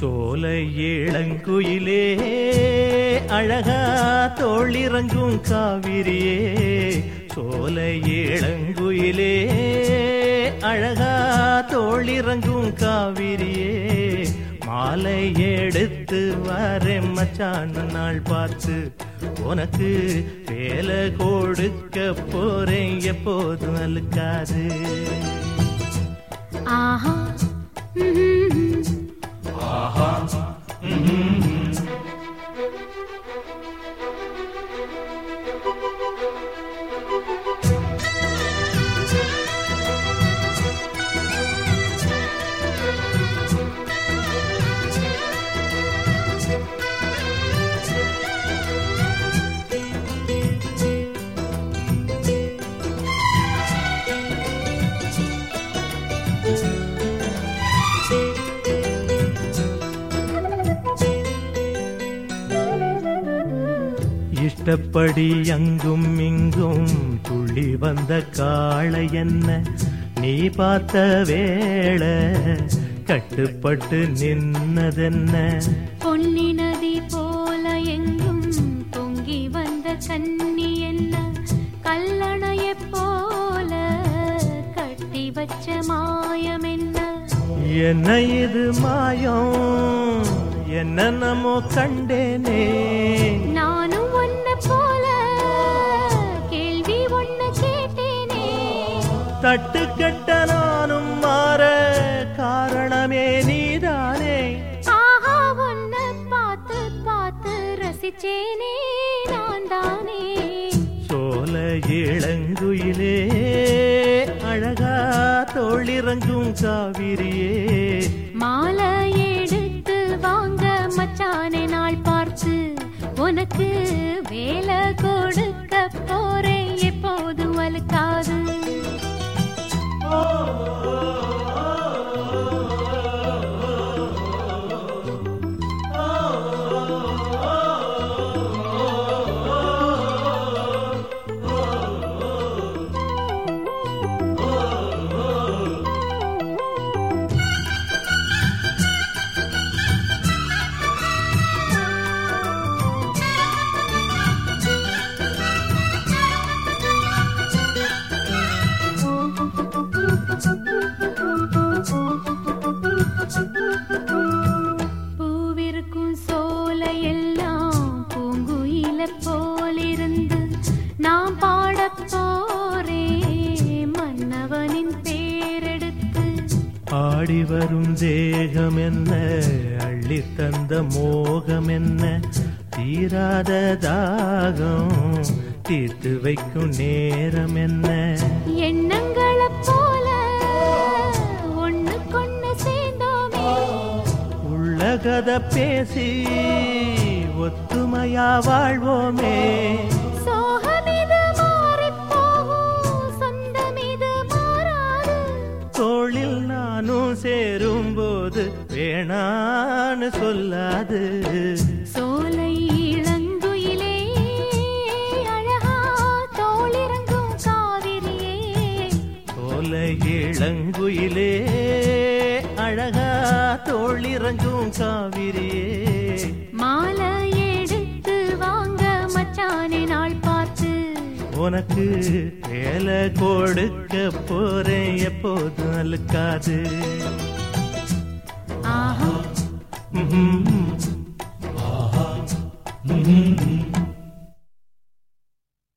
சோலை இளங்குயிலே அழகா தோளிறங்கும் காவிரியே சோலை இளங்குயிலே அழகா தோளிறங்கும் காவிரியே மாலை எடுத்து வரேன் மச்சான் நாள் பார்த்து உனக்கு வேலை கொடுக்க போறேன் எப்போதும் அழுக்காது ஆஹா ம்ஹும். இஷ்டப்படி அங்கும் இங்கும் துள்ளி வந்த காளை என்ன நீ பார்த்த வேளை கட்டுப்பட்டு நின்னதென்ன பொன்னி நதி போல எங்கும் பொங்கி வந்த கன்னி என்ன கல்லணைய போல கட்டி வச்ச மாயம் என்ன என்ன இது மாயம் என்ன நம்மோ கண்டேனே நானும் ஒன்ன போல கேள்வி ஒண்ணு கேட்டேனே தட்டு கெட்ட நானும் மாற காரணமே நீதானே ஆஹா ஒன்ன பார்த்து பார்த்து ரசிச்சேனே நான் தானே சோல இளங்குயிலே அழகா தோளிறங்கும் காவிரியே மாலை எடுத்து வாங்க மச்சானே நாள் பார்த்து உனக்கு வேலை கொடுக்க போறேன் எப்போதும் அழுக்காது பூவிருக்கும் சோலை எல்லாம் பூங்குயில போலிருந்து நான் பாடப் போறேன் மன்னவனின் பேரெடுத்து ஆடி வரும் தேகம் என்ன அள்ளி தந்த மோகம் என்ன தீராத தாகம் தீர்த்து வைக்கும் நேரம் என்ன எண்ணங்களைப் போல ஒண்ணுக்கொண்ணு சேர்ந்தோமே உள்ள கதை பேசி ஒத்துமையா வாழ்வோமே சோகமிது மாறிப் போகும் சொந்தமிது மாறாது தோளில் நானும் சேரும்போது வேணான்னு சொல்லாது சோலை இளங்குயிலே அழகா தோளிறங்கும் காவிரியே சோலை இளங்குயிலே அழகா தோளிறங்கும் காவிரியே மாலை எடுத்து வாங்க மச்சானே நாள் பார்த்து உனக்கு வேலை கொடுக்க போறேன் எப்போதும் அழுக்காது ஆஹா ம்ஹும்.